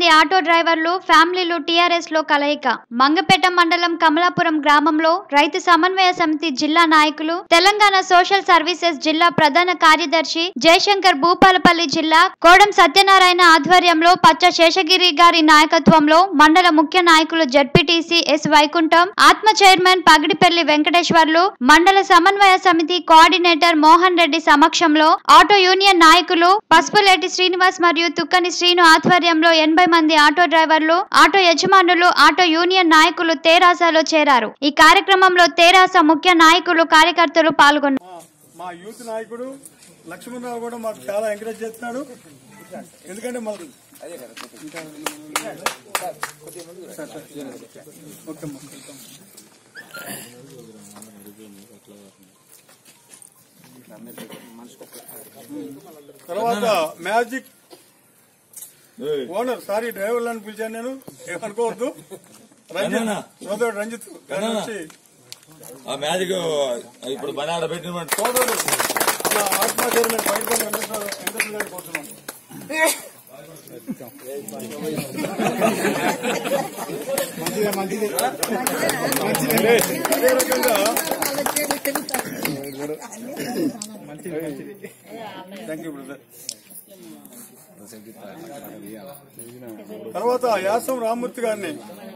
మంది ఆటో డ్రైవర్లు ఫ్యామిలీలు టీఆర్ఎస్ లో కలయిక మంగపేట మండలం కమలాపురం గ్రామంలో రైతు సమన్వయ సమితి జిల్లా నాయకులు తెలంగాణ సోషల్ సర్వీసెస్ జిల్లా ప్రధాన కార్యదర్శి జయశంకర్ భూపాలపల్లి జిల్లా కోడం సత్యనారాయణ ఆధ్వర్యంలో పచ్చ శేషగిరి గారి నాయకత్వంలో మండల ముఖ్య నాయకులు జడ్పీటీసీ ఎస్ వైకుంఠం ఆత్మ చైర్మన్ పగిడిపల్లి వెంకటేశ్వర్లు మండల సమన్వయ సమితి కోఆర్డినేటర్ మోహన్ రెడ్డి సమక్షంలో ఆటో యూనియన్ నాయకులు పసుపులేటి శ్రీనివాస్ మరియు తుక్కని శ్రీను ఆధ్వర్యంలో ఎనభై మంది ఆటో డ్రైవర్లు ఆటో యజమానులు ఆటో యూనియన్ నాయకులు తేరాసలో చేరారు ఈ కార్యక్రమంలో తేరాస ముఖ్య నాయకులు కార్యకర్తలు పాల్గొన్నారు మా- మా యూత్ నాయకుడు లక్ష్మణరావు కూడా మాకు చాలా ఎంకరేజ్ చేస్తున్నాడు ఎందుకంటే మాకు ఓకే అమ్మా. తర్వాత మ్యాజిక్ ఓనర్ సారీ డ్రైవర్లను పిలిచాను నేను ఏమనుకోవద్దు రంజిత్ సోదరుడు రంజిత్ గారి నుంచి ఆ మ్యాజిక్ ఇప్పుడు పని ఆడ పెట్టిన సోదరుడు మన ఆత్మ చైర్మన్ బయటపడి వెంకటేశ్వర వెంకటేశ్వర గారికి కోరుతున్నాం అదే రకంగా థ్యాంక్ యూ బ్రదర్ తర్వాత యాసం రామ్మూర్తి గారిని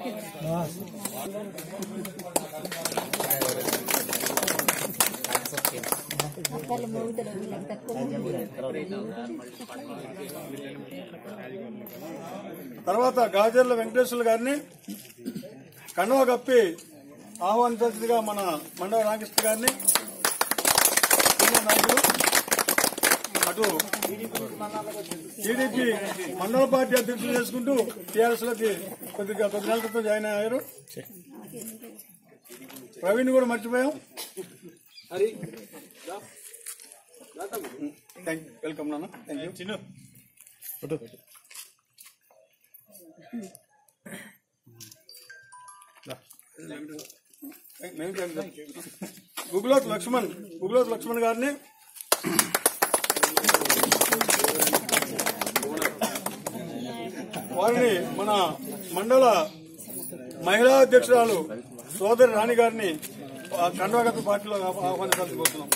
తర్వాత గాజర్ల వెంకటేశ్వర గారిని కన్నువ కప్పి ఆహ్వానించాల్సిందిగా మన మండల రామకృష్ణ గారిని సీనియర్ నాయకులు అటు టీడీపీ మండల పార్టీ అధ్యక్షులు చేసుకుంటూ టీఆర్ఎస్ లోకి కొద్దిగా కొద్ది నెలల క్రితం జాయిన్ అయ్యారు ప్రవీణ్ కూడా మర్చిపోయాం థ్యాంక్ యూ వెల్కమ్ నాన్న థ్యాంక్ యూ చిన్న గుగ్లోత్ లక్ష్మణ్ గుగ్లోత్ లక్ష్మణ్ గారిని వారిని మన మండల మహిళా అధ్యక్షురాలు సోదరి రాణి గారిని కండవగత పార్టీలో ఆహ్వానించాల్సి కోరుతున్నాం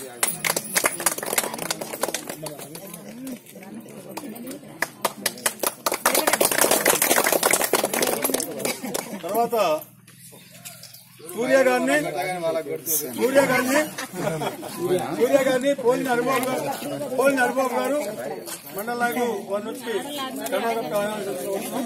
తర్వాత సూర్య గారిని సూర్య గారిని సూర్య గారిని పోలిన అనుభవం గారు పోలిన అనుభవం గారు మండల నాయకులు వారి నుంచి కర్ణాటక ఆహ్వానించాల్సి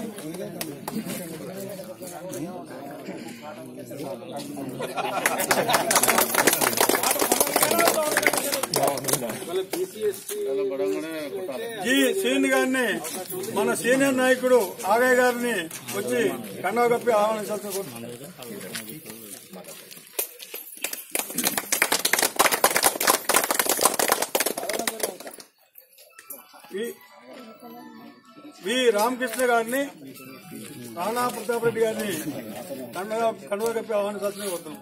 జి శ్రీని గారిని మన సీనియర్ నాయకుడు ఆగయ్య గారిని వచ్చి కండవ కప్పి ఆహ్వానించాల్సిన కోరుతున్నాం. వి- వి రామకృష్ణ గారిని రాణా ప్రతాప్ రెడ్డి గారిని కండవ కండవ కప్పి ఆహ్వానించాల్సిన కోరుతున్నాం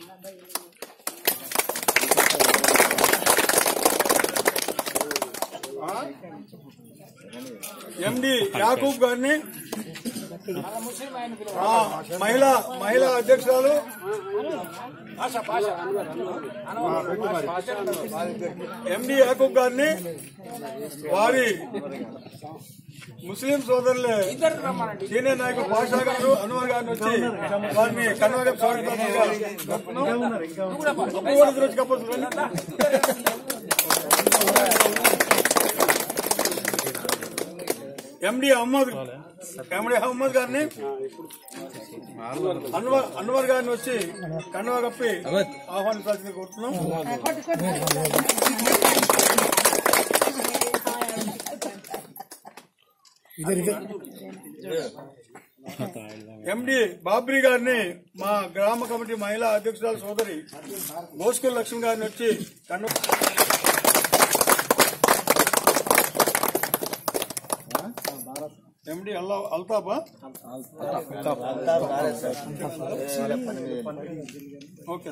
ఎండి యాకూబ్ గారిని ఆ, మహిళా మహిళా అధ్యక్షురాలు ఎండి యాకూబ్ గారిని వారి ముస్లిం సోదరులే సీనియర్ నాయకుడు పాషా గారు అనువర్ గారిని వచ్చి వారిని కన్వగా స్వాగతంగా వచ్చి కప్పొచ్చు ఎండి అహ్మద్ ఎండి అహ్మద్ గారిని అన్వర్ అన్వర్ గారిని వచ్చి కన్నువ కప్పి ఆహ్వానించాల్సింది కోరుతున్నాం ఎండి బాబ్రీ గారిని మా గ్రామ కమిటీ మహిళా అధ్యక్షురాలు సోదరి గోస్కూల్ లక్ష్మి గారిని వచ్చి కన్ను ఎండి అల్లా అల్తాఫా ఓకే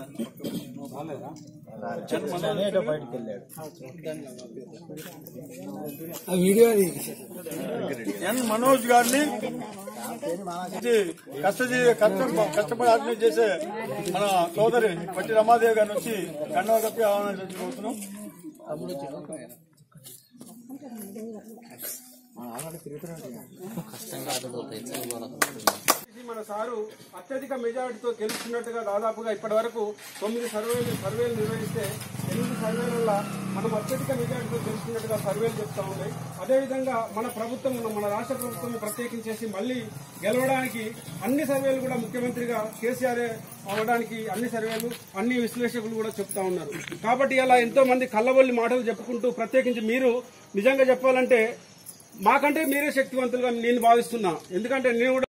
ఎన్ మనోజ్ గారిని ఇది కష్టజీవి కష్టం కష్టపడి ఆర్గనైజ్ చేసే మన సోదరి పట్టి రమాదేవి గారి నుంచి కండవ కప్పి ఆహ్వానించబోతున్నాం ఇది మన సారు అత్యధిక మెజారిటీతో గెలుస్తున్నట్టుగా దాదాపుగా ఇప్పటి వరకు తొమ్మిది సర్వేలు సర్వేలు నిర్వహిస్తే ఎనిమిది సర్వేల వల్ల మనం అత్యధిక మెజారిటీతో గెలుస్తున్నట్టుగా సర్వేలు చెప్తా ఉన్నాయి అదేవిధంగా మన ప్రభుత్వం మన రాష్ట్ర ప్రభుత్వం ప్రత్యేకించేసి మళ్ళీ గెలవడానికి అన్ని సర్వేలు కూడా ముఖ్యమంత్రిగా కేసీఆర్ అవడానికి అన్ని సర్వేలు అన్ని విశ్లేషకులు కూడా చెప్తా ఉన్నారు కాబట్టి ఇలా ఎంతో మంది కళ్ళబొల్లి మాటలు చెప్పుకుంటూ ప్రత్యేకించి మీరు నిజంగా చెప్పాలంటే మాకంటే మీరే శక్తివంతులుగా నేను భావిస్తున్నా ఎందుకంటే నేను కూడా